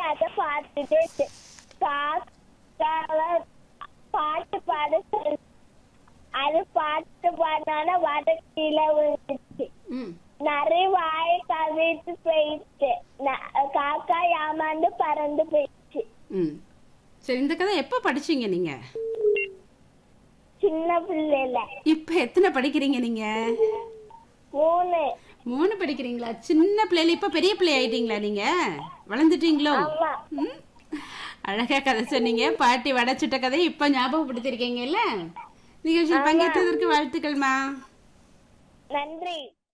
அதை பார்த்துட்டு ச- காக்காவை பாட்டு பாட சொல்லி அது பாட்டு பாடினால வட கீழே விழுந்துச்சு ம் நிறைய வாய் கவிட்டு போயிடுச்சு ந- காக்கா ஏமாந்து பறந்து போயிடுச்சு ம் சரி இந்த கதை எப்போ படிச்சீங்க நீங்க சின்ன பிள்ளைல இப்போ எத்தனை படிக்கிறீங்க நீங்க மூணு மூணு படிக்கிறீங்களா சின்ன பிள்ளைல இப்போ பெரிய பிள்ளை ஆயிட்டீங்களா நீங்க வளர்ந்துட்டீங்களோ ஆமா ம் அழகா கதை சொன்னீங்க பாட்டி வடைச்சிட்ட கதையை இப்போ ஞாபகப்படுத்திருக்கீங்கல்ல நிகழ்ச்சியில் பங்கேற்றதற்கு வாழ்த்துக்கள்மா நன்றி